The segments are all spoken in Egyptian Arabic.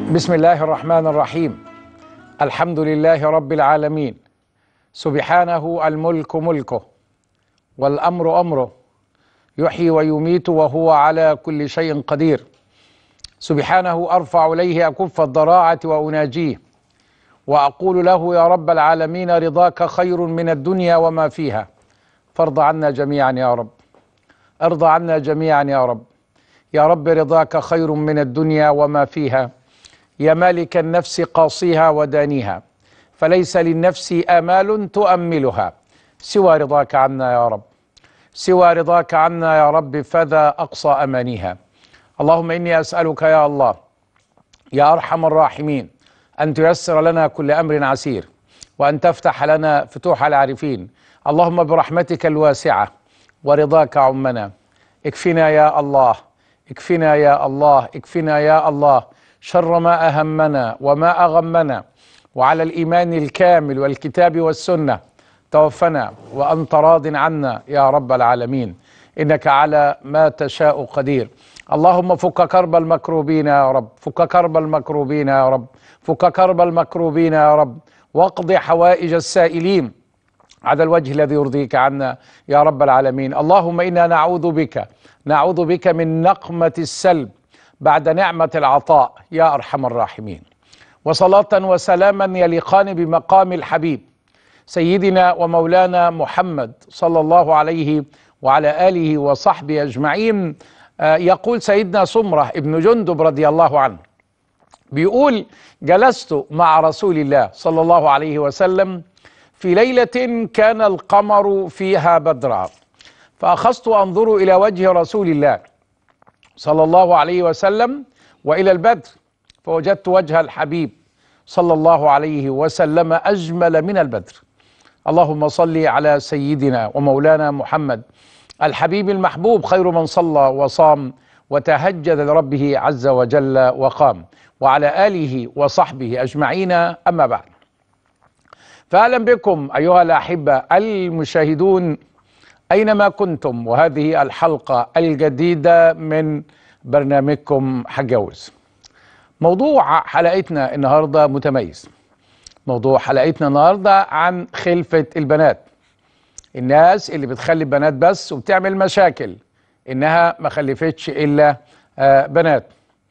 بسم الله الرحمن الرحيم الحمد لله رب العالمين سبحانه الملك ملكه والامر امره يحيي ويميت وهو على كل شيء قدير سبحانه ارفع اليه اكف الضراعه واناجيه واقول له يا رب العالمين رضاك خير من الدنيا وما فيها فارض عنا جميعا يا رب ارضى عنا جميعا يا رب يا رب رضاك خير من الدنيا وما فيها يا مالك النفس قاصيها ودانيها فليس للنفس امال تؤملها سوى رضاك عنا يا رب سوى رضاك عنا يا رب فذا اقصى امانيها اللهم اني اسالك يا الله يا ارحم الراحمين ان تيسر لنا كل امر عسير وان تفتح لنا فتوح العارفين اللهم برحمتك الواسعه ورضاك عمنا اكفنا يا الله اكفنا يا الله اكفنا يا الله شر ما اهمنا وما اغمنا وعلى الايمان الكامل والكتاب والسنه توفنا وانت راض عنا يا رب العالمين انك على ما تشاء قدير اللهم فك كرب المكروبين يا رب فك كرب المكروبين يا رب فك كرب المكروبين يا رب واقض حوائج السائلين على الوجه الذي يرضيك عنا يا رب العالمين اللهم انا نعوذ بك نعوذ بك من نقمه السلب بعد نعمه العطاء يا ارحم الراحمين وصلاه وسلاما يليقان بمقام الحبيب سيدنا ومولانا محمد صلى الله عليه وعلى اله وصحبه اجمعين آه يقول سيدنا سمره ابن جندب رضي الله عنه بيقول جلست مع رسول الله صلى الله عليه وسلم في ليله كان القمر فيها بدرا فاخذت انظر الى وجه رسول الله صلى الله عليه وسلم والى البدر فوجدت وجه الحبيب صلى الله عليه وسلم اجمل من البدر اللهم صل على سيدنا ومولانا محمد الحبيب المحبوب خير من صلى وصام وتهجد لربه عز وجل وقام وعلى اله وصحبه اجمعين اما بعد فاهلا بكم ايها الاحبه المشاهدون اينما كنتم وهذه الحلقه الجديده من برنامجكم حجوز موضوع حلقتنا النهارده متميز موضوع حلقتنا النهارده عن خلفه البنات الناس اللي بتخلي بنات بس وبتعمل مشاكل انها ما خلفتش الا آه بنات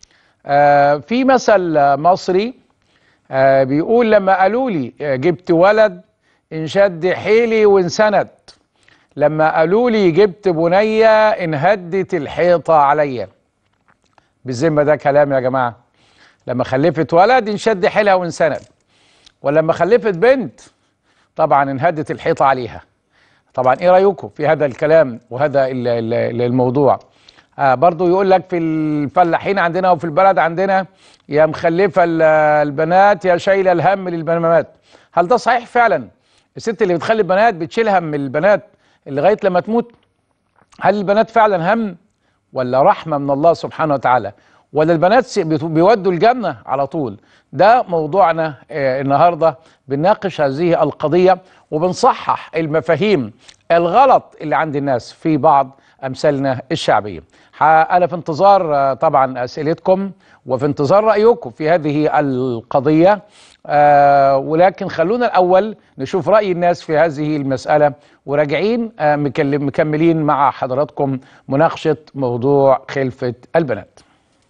آه في مثل مصري آه بيقول لما قالوا لي جبت ولد انشد حيلي وانسند لما قالوا لي جبت بنية انهدت الحيطة عليا بالذمة ده كلام يا جماعة لما خلفت ولد انشد حيلها وانسند ولما خلفت بنت طبعا انهدت الحيطة عليها طبعا ايه رأيكم في هذا الكلام وهذا الموضوع آه برضو يقول لك في الفلاحين عندنا وفي البلد عندنا يا مخلفة البنات يا شايلة الهم للبنات هل ده صحيح فعلا الست اللي بتخلي بنات بتشيل هم البنات لغايه لما تموت هل البنات فعلا هم ولا رحمه من الله سبحانه وتعالى ولا البنات بيودوا الجنه على طول ده موضوعنا آه النهارده بنناقش هذه القضيه وبنصحح المفاهيم الغلط اللي عند الناس في بعض امثالنا الشعبيه انا في انتظار آه طبعا اسئلتكم وفي انتظار رايكم في هذه القضيه آه ولكن خلونا الأول نشوف رأي الناس في هذه المسألة وراجعين آه مكملين مع حضراتكم مناقشة موضوع خلفة البنات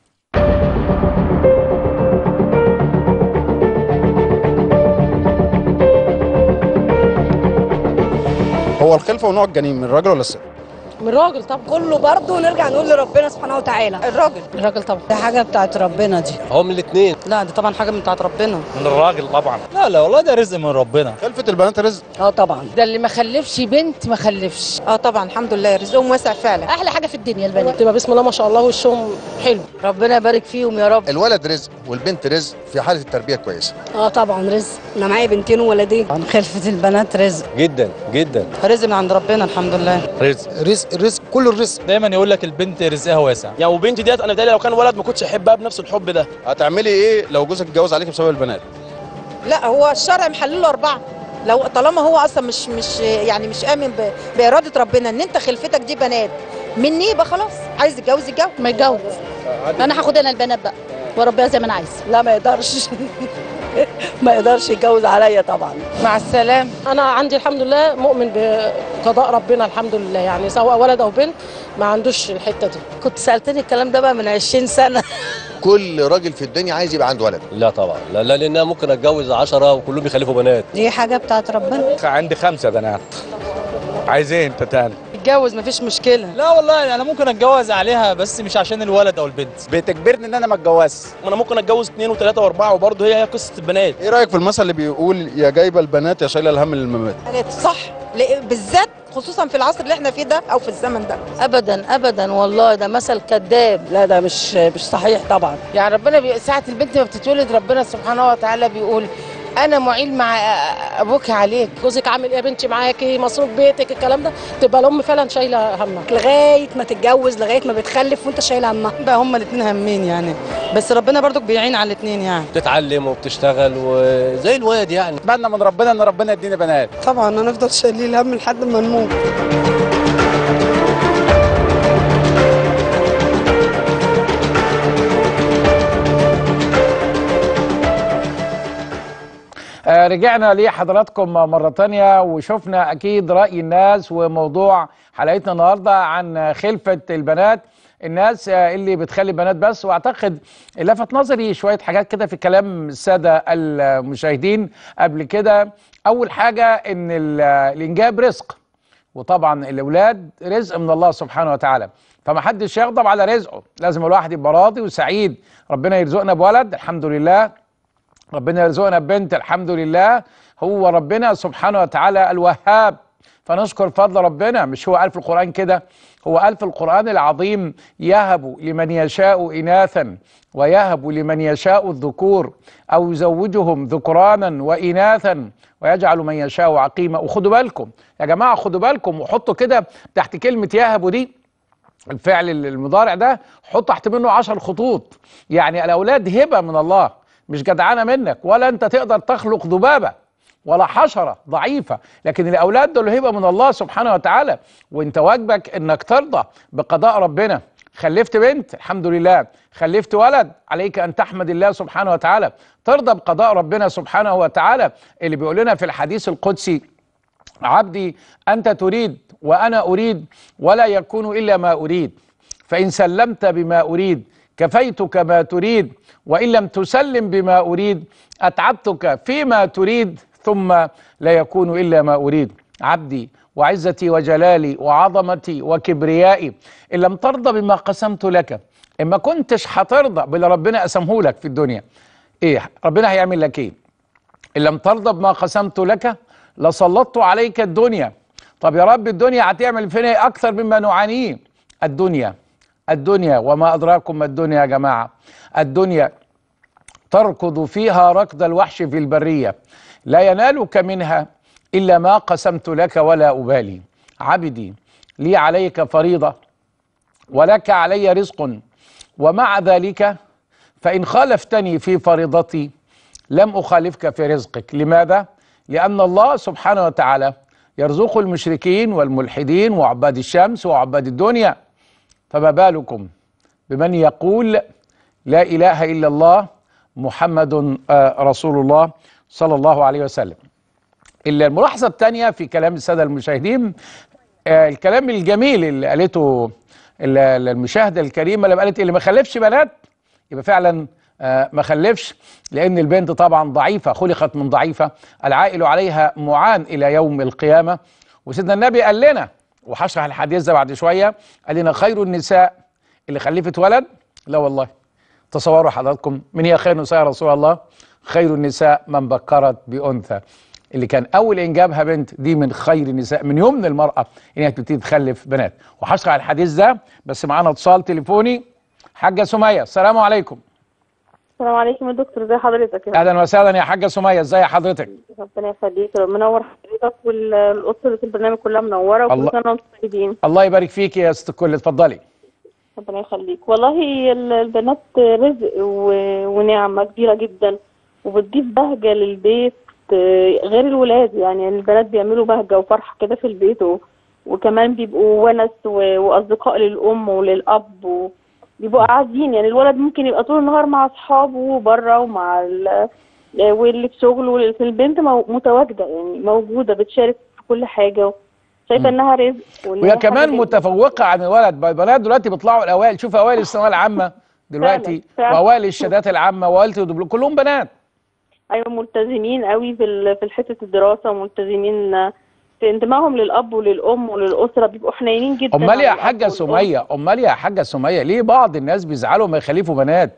هو الخلفة ونوع الجنين من الراجل ولا الست؟ من الراجل طبعا كله برضه نرجع نقول لربنا سبحانه وتعالى الراجل الراجل طبعا دي حاجه بتاعت ربنا دي هو من الاثنين لا دي طبعا حاجه من بتاعت ربنا من الراجل طبعا لا لا والله ده رزق من ربنا خلفة البنات رزق اه طبعا ده اللي ما خلفش بنت ما خلفش اه طبعا الحمد لله رزقهم واسع فعلا احلى حاجه في الدنيا البنات تبقى بسم الله ما شاء الله وشهم حلو ربنا يبارك فيهم يا رب الولد رزق والبنت رزق في حاله التربيه كويسه اه طبعا رزق انا معايا بنتين وولدين خلفه البنات رزق جدا جدا رزق من عند ربنا الحمد لله رزق رزق رزق كل الرزق دايما يقول لك البنت رزقها واسع يعني وبنتي ديت انا بتهيألي لو كان ولد ما كنتش احبها بنفس الحب ده هتعملي ايه لو جوزك اتجوز عليك بسبب البنات؟ لا هو الشرع محلل له اربعه لو طالما هو اصلا مش مش يعني مش امن ب- باراده ربنا ان انت خلفتك دي بنات مني يبقى خلاص عايز يتجوز يتجوز ما يتجوز انا هاخد انا البنات بقى وربنا زي ما انا عايزه لا ما يقدرش ما يقدرش يتجوز عليا طبعا مع السلامه انا عندي الحمد لله مؤمن بقضاء ربنا الحمد لله يعني سواء ولد او بنت ما عندوش الحته دي كنت سالتني الكلام ده بقى من 20 سنه كل راجل في الدنيا عايز يبقى عنده ولد لا طبعا لا, لا لانها ممكن اتجوز عشرة وكلهم يخلفوا بنات دي حاجه بتاعت ربنا عندي خمسة بنات عايز ايه انت تاني اتجوز مفيش مشكله لا والله انا ممكن اتجوز عليها بس مش عشان الولد او البنت بتجبرني ان انا ما اتجوزش انا ممكن اتجوز اثنين وثلاثه واربعه وبرضه هي هي قصه البنات ايه رايك في المثل اللي بيقول يا جايبه البنات يا شايله الهم للممات حاجات صح ل- بالذات خصوصا في العصر اللي احنا فيه ده او في الزمن ده ابدا ابدا والله ده مثل كذاب لا ده مش مش صحيح طبعا يعني ربنا بي... ساعه البنت ما بتتولد ربنا سبحانه وتعالى بيقول انا معيل مع ابوك عليك جوزك عامل ايه يا بنتي معاكي مصروف بيتك الكلام ده تبقى الام فعلا شايله همها لغايه ما تتجوز لغايه ما بتخلف وانت شايله همها بقى هما الاثنين همين يعني بس ربنا برضك بيعين على الاثنين يعني بتتعلم وبتشتغل وزي الواد يعني اتمنى من ربنا ان ربنا يديني بنات طبعا هنفضل شايلين الهم لحد ما نموت آه، رجعنا لحضراتكم مرة تانية وشفنا أكيد رأي الناس وموضوع حلقتنا النهاردة عن خلفة البنات الناس آه، اللي بتخلي بنات بس وأعتقد لفت نظري شوية حاجات كده في كلام السادة المشاهدين قبل كده أول حاجة إن ال- الإنجاب رزق وطبعا الأولاد رزق من الله سبحانه وتعالى فما حدش يغضب على رزقه لازم الواحد يبقى راضي وسعيد ربنا يرزقنا بولد الحمد لله ربنا يرزقنا ببنت الحمد لله هو ربنا سبحانه وتعالى الوهاب فنشكر فضل ربنا مش هو قال في القرآن كده هو قال في القرآن العظيم يهب لمن يشاء إناثا ويهب لمن يشاء الذكور أو يزوجهم ذكرانا وإناثا ويجعل من يشاء عقيما وخدوا بالكم يا جماعة خدوا بالكم وحطوا كده تحت كلمة يهب دي الفعل المضارع ده حط تحت منه عشر خطوط يعني الأولاد هبة من الله مش جدعانة منك ولا أنت تقدر تخلق ذبابة ولا حشرة ضعيفة لكن الأولاد دول هبة من الله سبحانه وتعالى وانت واجبك انك ترضى بقضاء ربنا خلفت بنت الحمد لله خلفت ولد عليك أن تحمد الله سبحانه وتعالى ترضى بقضاء ربنا سبحانه وتعالى اللي بيقول لنا في الحديث القدسي عبدي أنت تريد وأنا أريد ولا يكون إلا ما أريد فإن سلمت بما أريد كفيتك ما تريد وإن لم تسلم بما أريد أتعبتك فيما تريد ثم لا يكون إلا ما أريد عبدي وعزتي وجلالي وعظمتي وكبريائي إن لم ترضى بما قسمت لك إن ما كنتش هترضى باللي ربنا قسمه لك في الدنيا إيه ربنا هيعمل لك إيه إن لم ترضى بما قسمت لك لسلطت عليك الدنيا طب يا رب الدنيا هتعمل فينا إيه أكثر مما نعانيه الدنيا الدنيا وما أدراكم ما الدنيا يا جماعة الدنيا تركض فيها ركض الوحش في البرية لا ينالك منها إلا ما قسمت لك ولا أبالي عبدي لي عليك فريضة ولك علي رزق ومع ذلك فإن خالفتني في فريضتي لم أخالفك في رزقك لماذا؟ لأن الله سبحانه وتعالى يرزق المشركين والملحدين وعباد الشمس وعباد الدنيا فما بالكم بمن يقول لا إله إلا الله محمد آه، رسول الله صلى الله عليه وسلم الملاحظة الثانية في كلام السادة المشاهدين آه، الكلام الجميل اللي قالته ال- المشاهدة الكريمة لما قالت اللي ما خلفش بنات يبقى فعلا آه، ما خلفش لأن البنت طبعا ضعيفة خلقت من ضعيفة العائل عليها معان إلى يوم القيامة وسيدنا النبي قال لنا وهشرح الحديث ده بعد شوية قال لنا خير النساء اللي خلفت ولد لا والله تصوروا حضراتكم من هي خير النساء يا رسول الله خير النساء من بكرت بأنثى اللي كان أول إنجابها بنت دي من خير النساء من يمن المرأة إنها تبتدي تخلف بنات وهشرح الحديث ده بس معانا اتصال تليفوني حاجة سمية السلام عليكم السلام عليكم يا دكتور ازي حضرتك يا أهلا وسهلا يا حاجة سمية ازي حضرتك ربنا يخليك منور حضرتك والاسره في البرنامج كلها منوره وكل الله- سنه وانتم طيبين الله يبارك فيك يا ست الكل اتفضلي ربنا يخليك والله ال- البنات رزق و- ونعمه كبيره جدا وبتضيف بهجه للبيت آه، غير الولاد يعني البنات بيعملوا بهجه وفرحه كده في البيت و... وكمان بيبقوا ونس و... واصدقاء للام وللاب و... بيبقوا قاعدين يعني الولد ممكن يبقى طول النهار مع اصحابه بره ومع ال... واللي في شغله واللي في البنت مو- متواجده يعني موجوده بتشارك في كل حاجه شايفه انها رزق وإن وهي هي حاجة كمان جميلة. متفوقه عن الولد البنات دلوقتي بيطلعوا الاوائل شوف اوائل الثانويه العامه دلوقتي فعلا. واوائل الشهادات العامه واوائل الدبلوم كلهم بنات ايوه ملتزمين قوي في ال- في حته الدراسه وملتزمين في انتمائهم للاب وللام وللاسره بيبقوا حنينين جدا امال على يا الأب حاجه والأم. سميه امال يا حاجه سميه ليه بعض الناس بيزعلوا ما يخلفوا بنات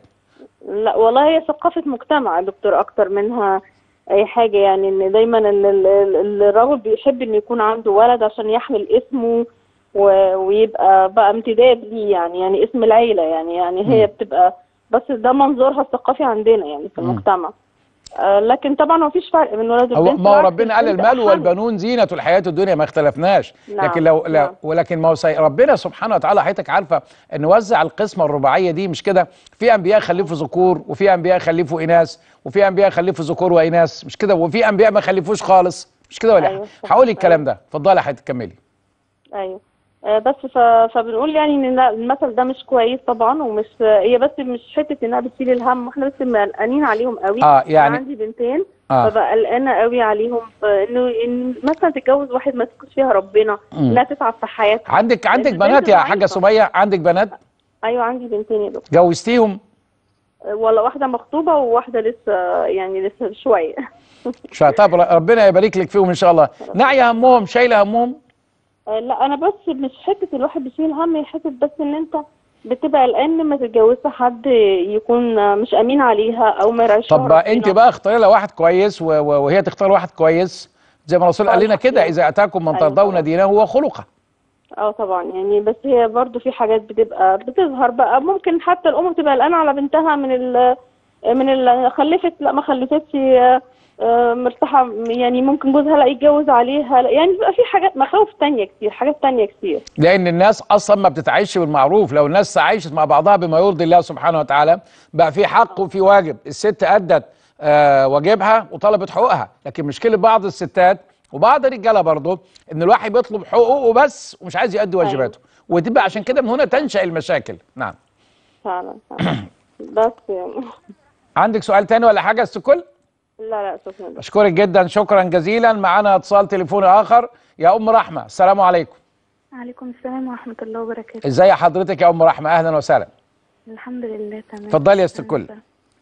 لا والله هي ثقافه مجتمع يا دكتور اكتر منها اي حاجه يعني ان دايما ال- ال- ال- الرجل بيحب ان يكون عنده ولد عشان يحمل اسمه و- ويبقى بقى امتداد ليه يعني يعني اسم العيله يعني يعني هي بتبقى بس ده منظورها الثقافي عندنا يعني في مم. المجتمع آه لكن طبعا ما فيش فرق بين ولد هو وبنت ما هو بالعكس ربنا قال البنت المال أحن. والبنون زينة الحياة الدنيا ما اختلفناش نعم، لكن لو لا نعم. ولكن ما هو سي- ربنا سبحانه وتعالى حضرتك عارفة ان وزع القسمة الرباعية دي مش كده في انبياء خلفوا ذكور وفي انبياء خلفوا اناث وفي انبياء خلفوا ذكور واناث مش كده وفي انبياء ما خلفوش خالص مش كده ولا أيوة، أيوة صح. هقول الكلام ده اتفضلي يا حضرتك كملي ايوه آه، بس ف... فبنقول يعني ان لا، المثل ده مش كويس طبعا ومش هي بس مش حته انها بتشيل الهم واحنا بس قلقانين عليهم قوي آه، يعني- أنا عندي بنتين آه. فبقى قلقانه قوي عليهم آه، انه ان مثلا تتجوز واحد ما تكونش فيها ربنا مم. انها تتعب في حياتها عندك عندك البنت بنات يا ضعيفة. حاجة سمية عندك بنات ايوه عندي بنتين يا دكتور جوزتيهم آه، ولا واحده مخطوبه وواحده لسه يعني لسه شويه شا- طب ربنا يبارك لك فيهم ان شاء الله ناعية همهم شايلة همهم آه، لا انا بس مش حته الواحد بيشيل هم هي حته بس ان انت بتبقى قلقان لما تتجوزش حد يكون آه، مش امين عليها او ما يرعيش طب بقى انت بقى اختاري لها واحد كويس و- و- وهي تختار واحد كويس زي ما الرسول قال لنا كده اذا اتاكم من أيوة ترضون طبعا. دينه وخلقه اه طبعا يعني بس هي برضو في حاجات بتبقى بتظهر بقى ممكن حتى الام بتبقى قلقانه على بنتها من ال من ال خلفت لا ما خلفتش آه، آه، مرتاحه يعني ممكن جوزها لا يتجوز عليها لا يعني بيبقى في حاجات مخاوف تانية كتير حاجات تانية كتير لان الناس اصلا ما بتتعايش بالمعروف لو الناس عايشت مع بعضها بما يرضي الله سبحانه وتعالى بقى في حق وفي واجب الست ادت آه واجبها وطلبت حقوقها لكن مشكله بعض الستات وبعض الرجاله برضه ان الواحد بيطلب حقوقه بس ومش عايز يؤدي واجباته وتبقى عشان كده من هنا تنشا المشاكل نعم فعلا فعلا بس يعني عندك سؤال تاني ولا حاجه يا أستاذ كل لا لا شكرا اشكرك جدا شكرا جزيلا معانا اتصال تليفوني اخر يا ام رحمه السلام عليكم عليكم السلام ورحمة الله وبركاته ازي حضرتك يا ام رحمه اهلا وسهلا الحمد لله تمام اتفضلي يا ست الكل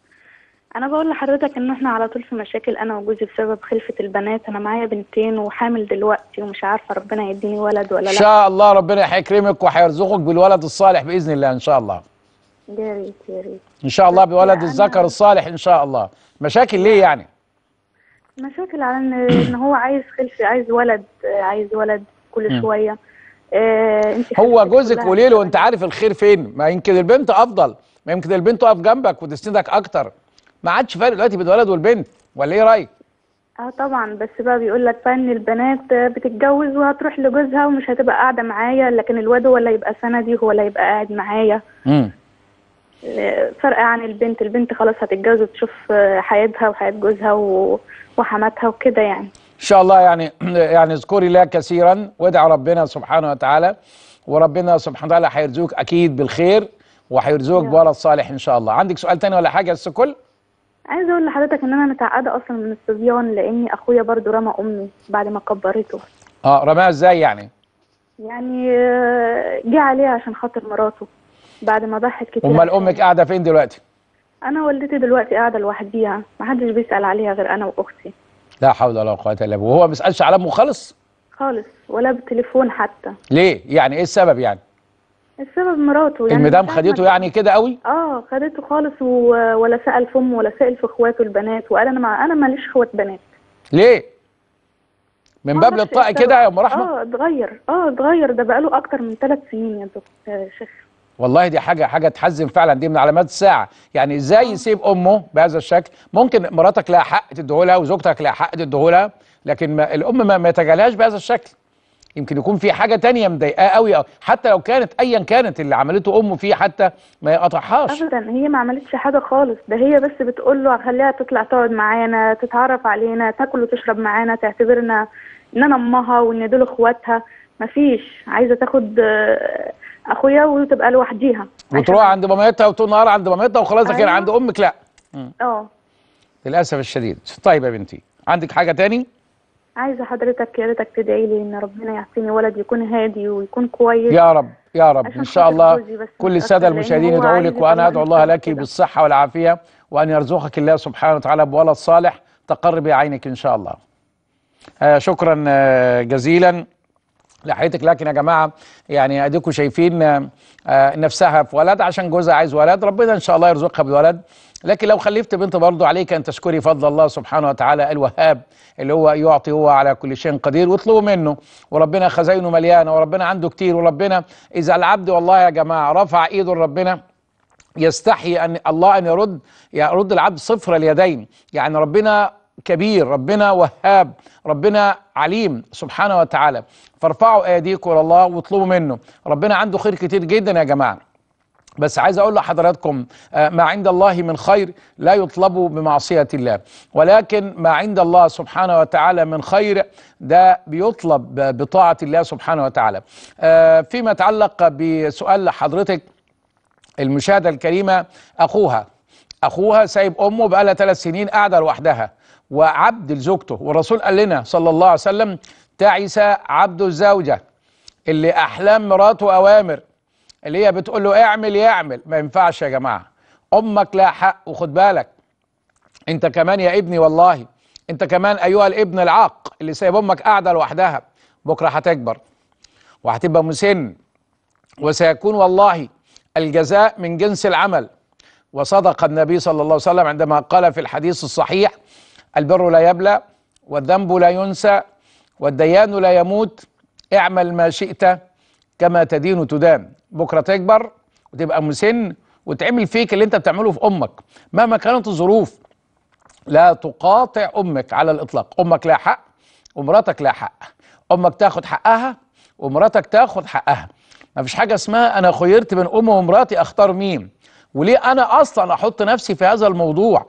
أنا بقول لحضرتك إن إحنا على طول في مشاكل أنا وجوزي بسبب خلفة البنات أنا معايا بنتين وحامل دلوقتي ومش عارفة ربنا يديني ولد ولا ان لا شاء الله ربنا هيكرمك وهيرزقك بالولد الصالح باذن الله ان شاء الله يا ريت يا ريت ان شاء الله بولد أنا- الذكر الصالح ان شاء الله مشاكل ليه يعني مشاكل على إن إن هو عايز خلفة عايز ولد آه، عايز ولد كل مم. شوية آه انت هو خلفتك جوزك كلها قولي له وانت عارف الخير فين ما يمكن البنت افضل ما يمكن البنت تقف جنبك وتسندك اكتر ما عادش فارق دلوقتي بين الولد والبنت ولا ايه رايك اه طبعا بس بقى بيقول لك بقى ان البنات بتتجوز وهتروح لجوزها ومش هتبقى قاعده معايا لكن الواد هو اللي هيبقى سندي هو اللي هيبقى قاعد معايا امم آه، فرق عن البنت البنت خلاص هتتجوز وتشوف آه، حياتها وحياه جوزها و- وحماتها وكده يعني ان شاء الله يعني يعني اذكري الله كثيرا وادعي ربنا سبحانه وتعالى وربنا سبحانه وتعالى هيرزقك اكيد بالخير وهيرزقك بولد صالح ان شاء الله عندك سؤال تاني ولا حاجه يا أستاذ كل عايزه اقول لحضرتك ان انا متعقده اصلا من الصبيان لاني اخويا برضو رمى امي بعد ما كبرته اه رماها ازاي يعني يعني آه، جه عليه عشان خاطر مراته بعد ما ضحت كتير امال عشان- امك قاعده فين دلوقتي انا والدتي دلوقتي قاعده لوحديها محدش بيسال عليها غير انا واختي لا حول ولا قوه الا بالله وهو ما بيسالش على امه خالص خالص ولا بالتليفون حتى ليه يعني ايه السبب يعني السبب مراته يعني المدام من ساعة خدته ما- يعني كده قوي اه خدته خالص و... ولا سأل في امه ولا سأل في اخواته البنات وقال انا مع... انا ماليش اخوات بنات ليه من باب معرفش الطاقه إيه كده يا السبب. ام رحمه اه اتغير اه اتغير ده بقاله اكتر من ثلاث سنين يا دكتور يا شيخ والله دي حاجه حاجه تحزن فعلا دي من علامات الساعه يعني ازاي يسيب امه بهذا الشكل ممكن مراتك لها حق تديهولها وزوجتك لها حق تديهولها لكن ما الام ما, ما يتجاهلهاش بهذا الشكل يمكن يكون في حاجه تانية مضايقاه قوي أو حتى لو كانت ايا كانت اللي عملته امه فيه حتى ما يقطعهاش ابدا هي ما عملتش حاجه خالص ده هي بس بتقول له خليها تطلع تقعد معانا تتعرف علينا تاكل وتشرب معانا تعتبرنا ان انا امها وان دول اخواتها مفيش عايزه تاخد آه، اخويا وتبقى لوحديها وتروح عند مامتها وطول النهار عند مامتها وخلاص لكن أيوة. عند امك لا مم. اه للاسف الشديد طيب يا بنتي عندك حاجه تاني عايزه حضرتك يا ريتك تدعي لي ان ربنا يعطيني ولد يكون هادي ويكون كويس يا رب يا رب عشان ان شاء خاطر الله جوزي بس كل مش الساده أكتر، لأن المشاهدين هو يدعوا عايز لك يبقى وانا ادعو الله مهندس لك بالصحه والعافيه وان يرزقك الله سبحانه وتعالى بولد صالح تقر بعينك ان شاء الله آه شكرا آه جزيلا لحياتك لكن يا جماعه يعني اديكم شايفين آه، آه، نفسها في ولد عشان جوزها عايز ولد ربنا ان شاء الله يرزقها بالولد لكن لو خلفت بنت برضه عليك ان تشكري فضل الله سبحانه وتعالى الوهاب اللي هو يعطي هو على كل شيء قدير واطلبوا منه وربنا خزاينه مليانه وربنا عنده كتير وربنا اذا العبد والله يا جماعه رفع ايده لربنا يستحي ان الله ان يرد يرد العبد صفر اليدين يعني ربنا كبير ربنا وهاب ربنا عليم سبحانه وتعالى فارفعوا ايديكم الى الله واطلبوا منه ربنا عنده خير كتير جدا يا جماعه بس عايز اقول لحضراتكم آه، ما عند الله من خير لا يطلب بمعصيه الله ولكن ما عند الله سبحانه وتعالى من خير ده بيطلب ب- بطاعه الله سبحانه وتعالى آه، فيما يتعلق بسؤال لحضرتك المشاهده الكريمه اخوها اخوها سايب امه بقالها ثلاث سنين قاعده لوحدها وعبد لزوجته والرسول قال لنا صلى الله عليه وسلم تعس عبد الزوجه اللي احلام مراته اوامر اللي هي بتقول له اعمل يعمل ما ينفعش يا جماعه امك لها حق وخد بالك انت كمان يا ابني والله انت كمان ايها الابن العاق اللي سايب امك قاعده لوحدها بكره هتكبر وهتبقى مسن وسيكون والله الجزاء من جنس العمل وصدق النبي صلى الله عليه وسلم عندما قال في الحديث الصحيح البر لا يبلى والذنب لا ينسى والديان لا يموت اعمل ما شئت كما تدين تدان بكره تكبر وتبقى مسن وتعمل فيك اللي انت بتعمله في امك مهما كانت الظروف لا تقاطع امك على الاطلاق امك لها حق ومراتك لها حق امك تاخد حقها ومراتك تاخد حقها ما فيش حاجه اسمها انا خيرت بين امي ومراتي اختار مين وليه انا اصلا احط نفسي في هذا الموضوع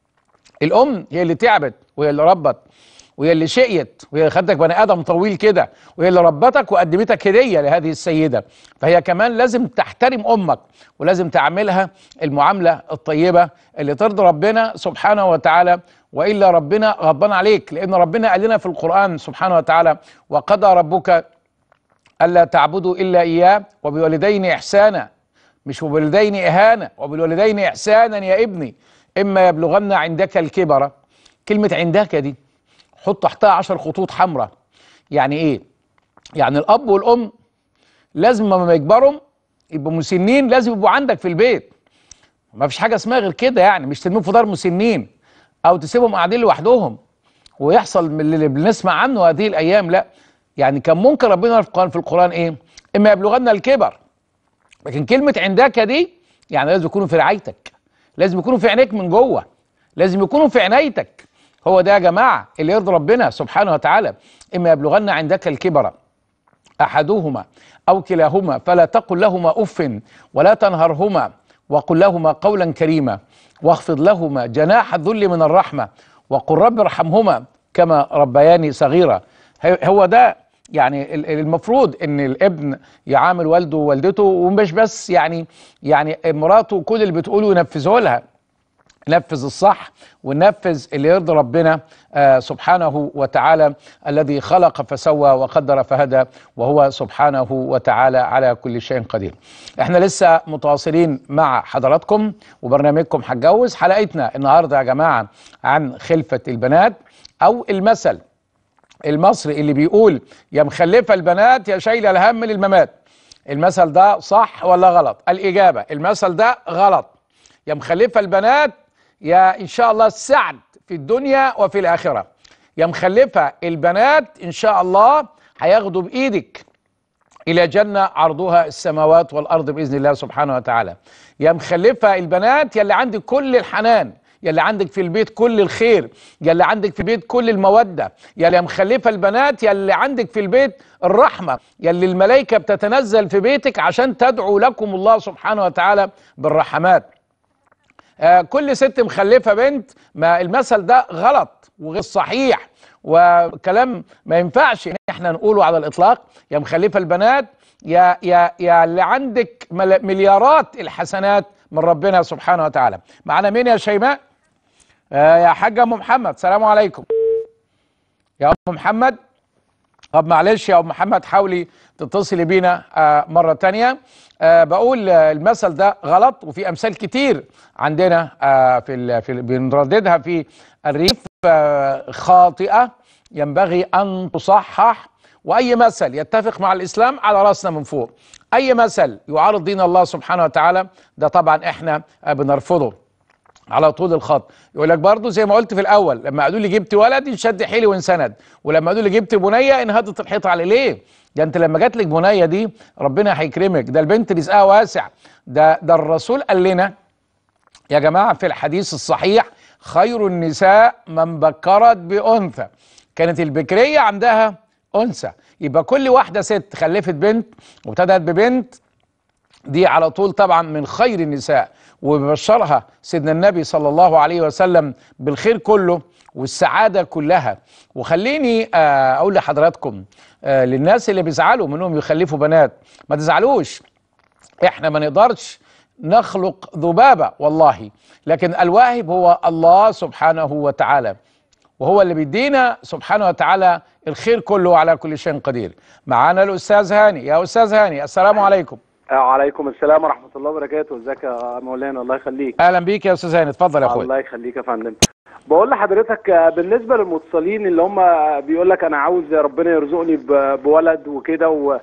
الام هي اللي تعبت وهي اللي ربت وهي اللي شقيت وهي اللي خدتك بني ادم طويل كده وهي اللي ربتك وقدمتك هديه لهذه السيده فهي كمان لازم تحترم امك ولازم تعملها المعامله الطيبه اللي ترضي ربنا سبحانه وتعالى والا ربنا غضبان عليك لان ربنا قال لنا في القران سبحانه وتعالى وقضى ربك الا تعبدوا الا اياه وبالوالدين احسانا مش وبالوالدين اهانه وبالوالدين احسانا يا ابني اما يبلغن عندك الكبر كلمه عندك دي حط تحتها عشر خطوط حمراء يعني ايه يعني الاب والام لازم لما يكبروا يبقوا مسنين لازم يبقوا عندك في البيت ما فيش حاجه اسمها غير كده يعني مش ترميهم في دار مسنين او تسيبهم قاعدين لوحدهم ويحصل من اللي بنسمع عنه هذه الايام لا يعني كان ممكن ربنا في القران في القران ايه اما يبلغن الكبر لكن كلمه عندك دي يعني لازم يكونوا في رعايتك لازم يكونوا في عينيك من جوه لازم يكونوا في عنايتك هو ده يا جماعه اللي يرضي ربنا سبحانه وتعالى اما يبلغن عندك الكبر احدهما او كلاهما فلا تقل لهما اف ولا تنهرهما وقل لهما قولا كريما واخفض لهما جناح الذل من الرحمه وقل رب ارحمهما كما ربياني صغيرا هي- هو ده يعني ال- المفروض ان الابن يعامل والده ووالدته ومش بس يعني يعني مراته كل اللي بتقوله ينفذه لها نفذ الصح ونفذ اللي يرضي ربنا آه سبحانه وتعالى الذي خلق فسوى وقدر فهدى وهو سبحانه وتعالى على كل شيء قدير احنا لسه متواصلين مع حضراتكم وبرنامجكم هتجوز حلقتنا النهارده يا جماعه عن خلفه البنات او المثل المصري اللي بيقول يا مخلفه البنات يا شايله الهم للممات المثل ده صح ولا غلط الاجابه المثل ده غلط يا مخلفه البنات يا ان شاء الله السعد في الدنيا وفي الاخره يا مخلفه البنات ان شاء الله هياخدوا بايدك الى جنه عرضها السماوات والارض باذن الله سبحانه وتعالى يا مخلفه البنات يا اللي عندك كل الحنان يا اللي عندك في البيت كل الخير يا اللي عندك في البيت كل الموده يا اللي مخلفه البنات يا اللي عندك في البيت الرحمه يا اللي الملائكه بتتنزل في بيتك عشان تدعو لكم الله سبحانه وتعالى بالرحمات آه كل ست مخلفه بنت ما المثل ده غلط وغير صحيح وكلام ما ينفعش ان احنا نقوله على الاطلاق يا مخلفه البنات يا يا يا اللي عندك مل- مليارات الحسنات من ربنا سبحانه وتعالى معنا مين يا شيماء آه يا حاجه ام محمد سلام عليكم يا ام محمد طب معلش يا ام محمد حاولي تتصلي بينا آه مره تانية آه بقول آه المثل ده غلط وفي امثال كتير عندنا آه في ال في ال بنرددها في الريف آه خاطئه ينبغي ان تصحح واي مثل يتفق مع الاسلام على راسنا من فوق اي مثل يعارض دين الله سبحانه وتعالى ده طبعا احنا آه بنرفضه على طول الخط يقول لك برضه زي ما قلت في الاول لما قالوا لي جبت ولد انشد حيلي وانسند ولما قالوا لي جبت بنيه انهضت الحيطه على ليه ده انت لما جات لك بنيه دي ربنا هيكرمك ده البنت رزقها واسع ده ده الرسول قال لنا يا جماعه في الحديث الصحيح خير النساء من بكرت بانثى كانت البكريه عندها انثى يبقى كل واحده ست خلفت بنت وابتدت ببنت دي على طول طبعا من خير النساء وبشرها سيدنا النبي صلى الله عليه وسلم بالخير كله والسعادة كلها وخليني آه، أقول لحضراتكم آه، للناس اللي بيزعلوا منهم يخلفوا بنات ما تزعلوش احنا ما نقدرش نخلق ذبابة والله لكن الواهب هو الله سبحانه وتعالى وهو اللي بيدينا سبحانه وتعالى الخير كله على كل شيء قدير معانا الأستاذ هاني يا أستاذ هاني السلام عليكم وعليكم السلام ورحمة الله وبركاته ازيك يا مولانا الله يخليك اهلا بيك يا استاذ هاني اتفضل يا اخويا الله يخليك يا فندم بقول لحضرتك آه، بالنسبة للمتصلين اللي هم بيقول لك انا عاوز ربنا يرزقني ب- بولد وكده و...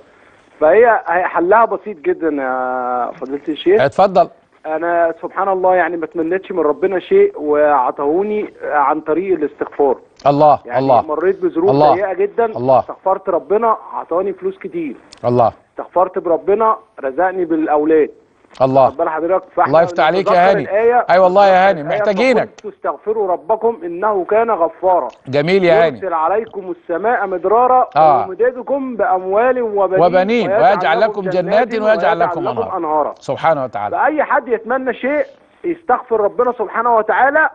فهي هي حلها بسيط جدا يا فضيلة الشيخ اتفضل انا سبحان الله يعني ما تمنيتش من ربنا شيء وعطاهوني عن طريق الاستغفار الله يعني الله مريت بظروف الله. سيئة جدا الله. استغفرت ربنا عطاني فلوس كتير الله استغفرت بربنا رزقني بالاولاد الله خد بال حضرتك فاحنا الله يفتح عليك يا نتذكر هاني. الآية أي والله يا هاني، الآية محتاجينك. فقلت استغفروا ربكم انه كان غفارا جميل يا هاني يرسل عليكم السماء مدرارا آه. ويمددكم باموال وبنين وبنين ويجعل لكم جنات ويجعل لكم انهارا انهارا سبحانه وتعالى فاي حد يتمنى شيء يستغفر ربنا سبحانه وتعالى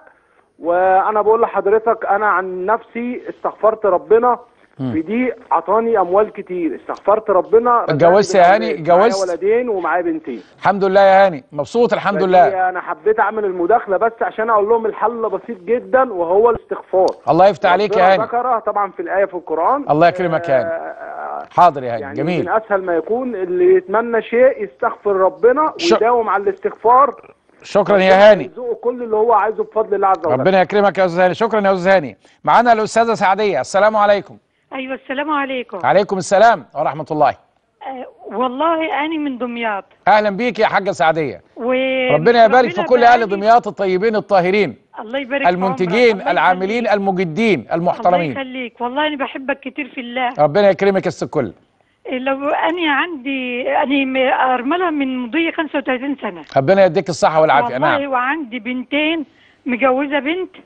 وانا بقول لحضرتك انا عن نفسي استغفرت ربنا مم. في دي عطاني اموال كتير استغفرت ربنا رزقني اتجوزت يا هاني؟ بالأولاد. معايا اتجوزت؟ ولدين ومعايا بنتين الحمد لله يا هاني مبسوط الحمد فدي لله انا حبيت اعمل المداخله بس عشان اقول لهم الحل بسيط جدا وهو الاستغفار الله يفتح عليك يا ربنا هاني ذكرها طبعا في الايه في القران الله يكرمك يا هاني حاضر يا هاني يعني جميل من اسهل ما يكون اللي يتمنى شيء يستغفر ربنا ش- ويداوم على الاستغفار شكرا يا هاني يرزقه كل اللي هو عايزه بفضل الله عز وجل ربنا يكرمك يا استاذ هاني شكرا يا استاذ هاني معانا الاستاذه سعديه السلام عليكم ايوه السلام عليكم عليكم السلام ورحمه الله آه والله انا من دمياط اهلا بيك يا حاجه سعديه و ربنا يبارك في كل اهل بقالي- دمياط الطيبين الطاهرين الله يبارك في المنتجين عمرك. الله العاملين المجدين الله المحترمين يخليك والله انا بحبك كتير في الله ربنا يكرمك يا ست الكل لو انا عندي انا م- ارمله من مضي 35 سنه ربنا يديك الصحه والعافيه والله نعم وعندي بنتين مجوزه بنت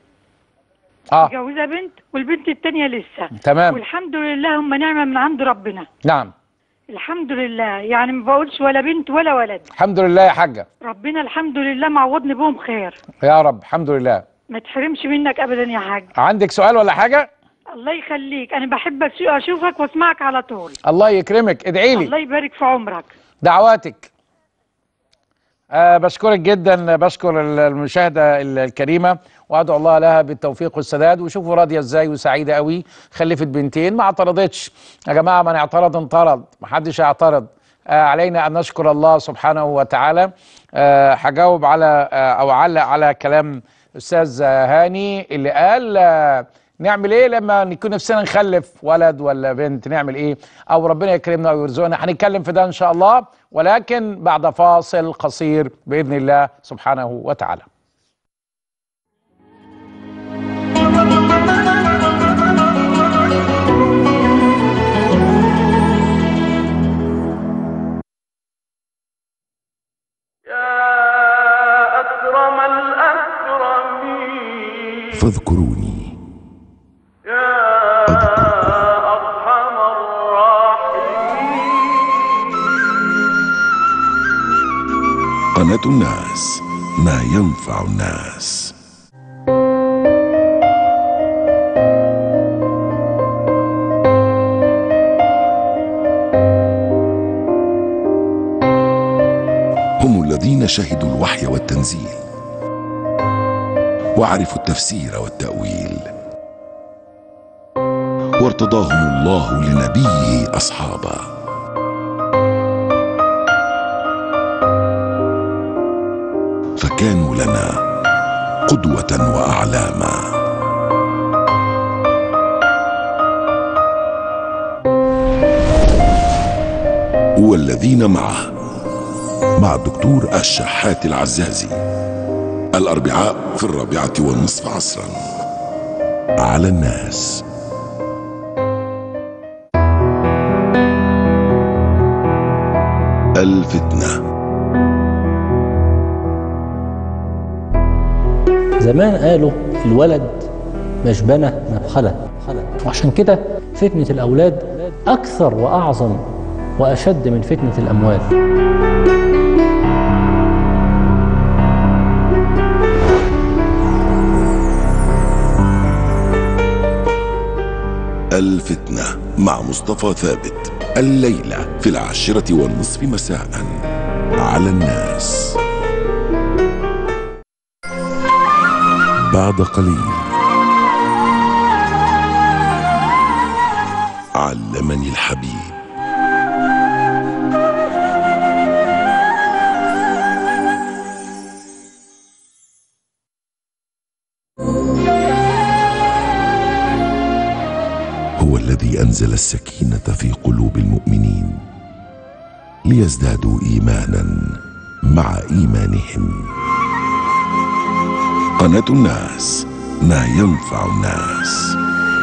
اه مجوزه بنت والبنت التانية لسه تمام. والحمد لله هم نعمه من عند ربنا نعم الحمد لله يعني ما بقولش ولا بنت ولا ولد الحمد لله يا حاجه ربنا الحمد لله معوضني بهم خير يا رب الحمد لله ما تحرمش منك ابدا يا حاج عندك سؤال ولا حاجه الله يخليك انا بحب أش- اشوفك واسمعك على طول الله يكرمك ادعي لي الله يبارك في عمرك دعواتك أه بشكرك جدا بشكر ال- المشاهدة ال- الكريمة وأدعو الله لها بالتوفيق والسداد وشوفوا راضية ازاي وسعيدة قوي خلفت بنتين ما اعترضتش يا جماعة من اعترض انطرد ما حدش يعترض آه علينا أن نشكر الله سبحانه وتعالى آه هجاوب على آه أو علق على كلام أستاذ آه، هاني اللي قال آه نعمل ايه لما نكون نفسنا نخلف ولد ولا بنت نعمل ايه او ربنا يكرمنا ويرزقنا هنتكلم في ده ان شاء الله ولكن بعد فاصل قصير باذن الله سبحانه وتعالى أكرم الأكرمين فاذكروني يا أرحم الراحمين قناة الناس ما ينفع الناس شهدوا الوحي والتنزيل وعرفوا التفسير والتأويل وارتضاهم الله لنبيه أصحابا فكانوا لنا قدوة وأعلاما والذين معه مع الدكتور الشحات العزازي الأربعاء في الرابعة والنصف عصرا على الناس الفتنه زمان قالوا الولد مشبنة مبخلة وعشان كده فتنة الأولاد أكثر وأعظم وأشد من فتنة الأموال الفتنة مع مصطفى ثابت الليلة في العاشرة والنصف مساء على الناس بعد قليل علمني الحبيب هو الذي انزل السكينه في قلوب المؤمنين ليزدادوا ايمانا مع ايمانهم قناه الناس ما ينفع الناس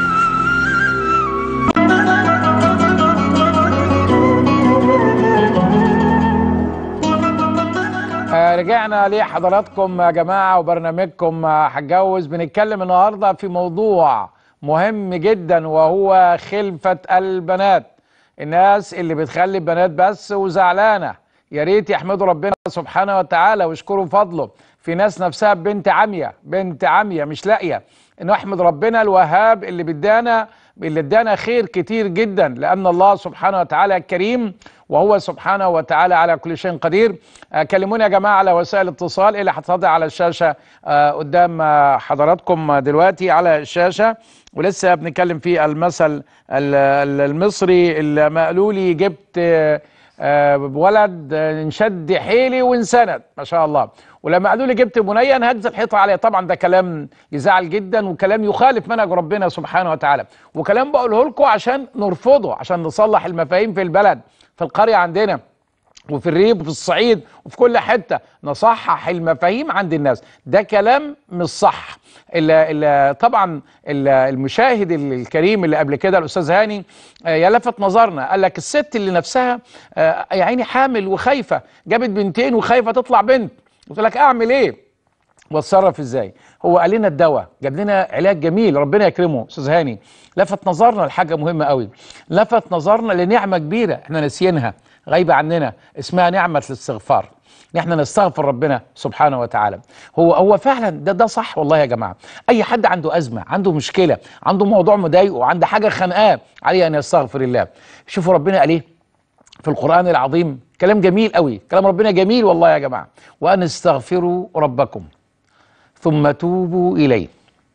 آه، رجعنا لحضراتكم يا جماعة وبرنامجكم آه، هتجوز بنتكلم النهاردة في موضوع مهم جدا وهو خلفة البنات الناس اللي بتخلي بنات بس وزعلانة يا ريت يحمدوا ربنا سبحانه وتعالى ويشكروا فضله في ناس نفسها بنت عمية بنت عمية مش لاقية انه احمد ربنا الوهاب اللي بدانا اللي ادانا خير كتير جدا لان الله سبحانه وتعالى كريم وهو سبحانه وتعالى على كل شيء قدير آه، كلموني يا جماعه على وسائل الاتصال اللي هتتضع على الشاشه آه، قدام آه، حضراتكم دلوقتي على الشاشه ولسه بنتكلم في المثل ال- ال- المصري اللي ما قالوا لي جبت آه، آه، ولد آه، انشد حيلي وانسند ما شاء الله ولما قالوا لي جبت بنيه انهز الحيطه عليه طبعا ده كلام يزعل جدا وكلام يخالف منهج ربنا سبحانه وتعالى وكلام بقوله لكم عشان نرفضه عشان نصلح المفاهيم في البلد في القريه عندنا وفي الريف وفي الصعيد وفي كل حته نصحح المفاهيم عند الناس ده كلام مش صح ال ال طبعا ال المشاهد الكريم اللي قبل كده الاستاذ هاني آه، يا لفت نظرنا قال لك الست اللي نفسها آه، يا عيني حامل وخايفه جابت بنتين وخايفه تطلع بنت قلت لك اعمل ايه واتصرف ازاي هو قال لنا الدواء جاب لنا علاج جميل ربنا يكرمه استاذ هاني لفت نظرنا لحاجه مهمه قوي لفت نظرنا لنعمه كبيره احنا ناسيينها غايبه عننا اسمها نعمه الاستغفار ان احنا نستغفر ربنا سبحانه وتعالى هو هو فعلا ده ده صح والله يا جماعه اي حد عنده ازمه عنده مشكله عنده موضوع مضايقه عنده حاجه خانقاه عليه ان يستغفر الله شوفوا ربنا قال ايه في القرآن العظيم كلام جميل قوي كلام ربنا جميل والله يا جماعة وأن استغفروا ربكم ثم توبوا إليه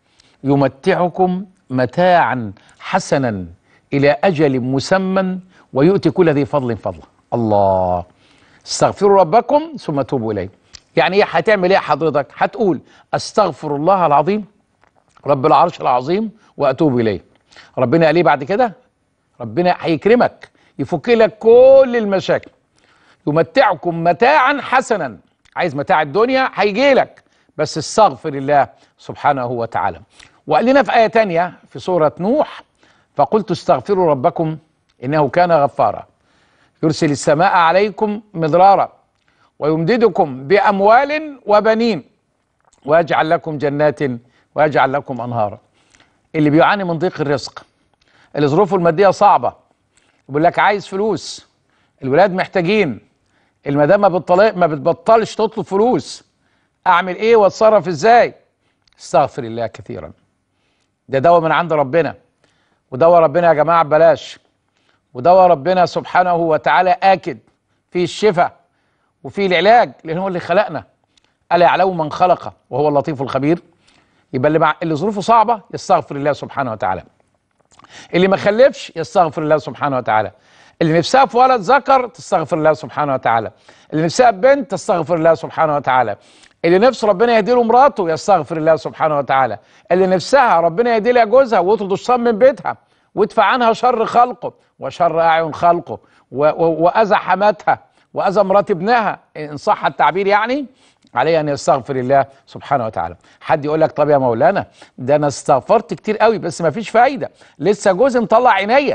يمتعكم متاعا حسنا إلى أجل مسمى ويؤتي كل ذي فضل فضله الله استغفروا ربكم ثم توبوا إليه يعني ايه هتعمل ايه حضرتك هتقول استغفر الله العظيم رب العرش العظيم واتوب اليه ربنا قال ايه بعد كده ربنا هيكرمك يفك لك كل المشاكل يمتعكم متاعا حسنا عايز متاع الدنيا هيجي لك بس استغفر الله سبحانه وتعالى وقال لنا في آية تانية في سورة نوح فقلت استغفروا ربكم إنه كان غفارا يرسل السماء عليكم مدرارا ويمددكم بأموال وبنين ويجعل لكم جنات ويجعل لكم أنهارا اللي بيعاني من ضيق الرزق اللي ظروفه المادية صعبة يقول لك عايز فلوس الولاد محتاجين المدام ما بتطلق ما بتبطلش تطلب فلوس اعمل ايه واتصرف ازاي استغفر الله كثيرا ده دواء من عند ربنا ودواء ربنا يا جماعه ببلاش ودواء ربنا سبحانه وتعالى اكد فيه الشفاء وفي العلاج لان هو اللي خلقنا الا يعلم من خلق وهو اللطيف الخبير يبقى اللي مع اللي ظروفه صعبه يستغفر الله سبحانه وتعالى اللي ما خلفش يستغفر الله سبحانه وتعالى اللي نفسها في ولد ذكر تستغفر الله سبحانه وتعالى اللي نفسها بنت تستغفر الله سبحانه وتعالى اللي نفسه ربنا يهدي له مراته يستغفر الله سبحانه وتعالى اللي نفسها ربنا يهدي لها جوزها ويطرد الشيطان من بيتها ويدفع عنها شر خلقه وشر اعين خلقه و- و- واذى حماتها واذى مرات ابنها ان صح التعبير يعني عليه ان يستغفر الله سبحانه وتعالى حد يقول لك طب يا مولانا ده انا استغفرت كتير قوي بس ما فيش فايده لسه جوزي مطلع عينيا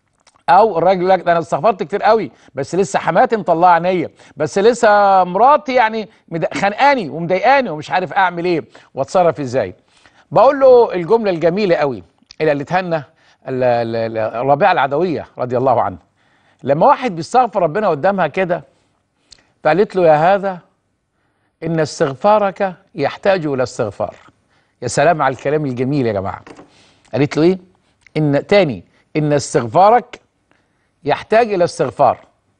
او الراجل يقول لك ده انا استغفرت كتير قوي بس لسه حماتي مطلعه عينيا بس لسه مراتي يعني مد- خانقاني ومضايقاني ومش عارف اعمل ايه واتصرف ازاي بقول له الجمله الجميله قوي اللي قالتها لنا ال- ال- ال- الربيعه العدويه رضي الله عنها لما واحد بيستغفر ربنا قدامها كده فقالت له يا هذا ان استغفارك يحتاج الى استغفار يا سلام على الكلام الجميل يا جماعه قالت له ايه ان تاني ان استغفارك يحتاج الى استغفار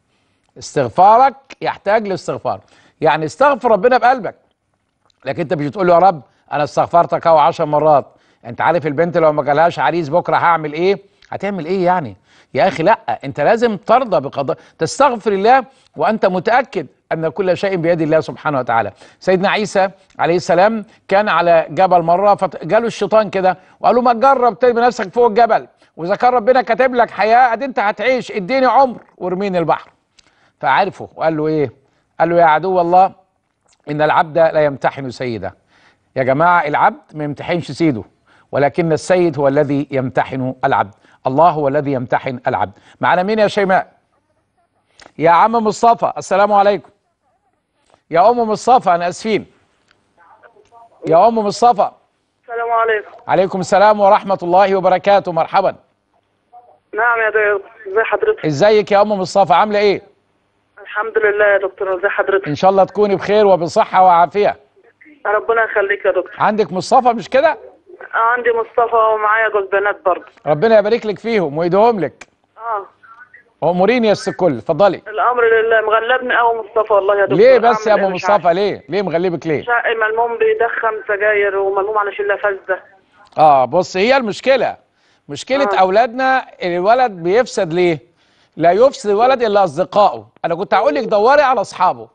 استغفارك يحتاج لاستغفار يعني استغفر ربنا بقلبك لكن انت مش بتقول له يا رب انا استغفرتك اهو 10 مرات انت عارف البنت لو ما جالهاش عريس بكره هعمل ايه هتعمل ايه يعني يا اخي لا انت لازم ترضى بقضاء تستغفر الله وانت متاكد ان كل شيء بيد الله سبحانه وتعالى سيدنا عيسى عليه السلام كان على جبل مره فجاله الشيطان كده وقال له ما تجرب ترمي نفسك فوق الجبل واذا كان ربنا كاتب لك حياه ادي انت هتعيش اديني عمر وارميني البحر فعرفه وقال له ايه قال له يا عدو الله ان العبد لا يمتحن سيده يا جماعه العبد ما يمتحنش سيده ولكن السيد هو الذي يمتحن العبد الله هو الذي يمتحن العبد معنا مين يا شيماء يا عم مصطفى السلام عليكم يا ام مصطفى انا اسفين يا ام مصطفى السلام عليكم عليكم السلام ورحمه الله وبركاته مرحبا نعم يا دكتور ازي حضرتك ازيك يا ام مصطفى عامله ايه الحمد لله يا دكتور ازي حضرتك ان شاء الله تكوني بخير وبصحه وعافيه ربنا يخليك يا دكتور عندك مصطفى مش كده عندي مصطفى ومعايا جوز بنات برضه ربنا يبارك لك فيهم ويديهم لك اه اموريني يا ست الكل اتفضلي الامر لله مغلبني قوي مصطفى والله يا دكتور ليه بس يا أعمل ام إيه مش مصطفى ليه ليه مغلبك ليه شقي ملموم بيدخن سجاير وملموم على شله فاسده اه بص هي المشكله مشكله آه. اولادنا الولد بيفسد ليه لا يفسد الولد الا اصدقائه انا كنت هقول لك دوري على اصحابه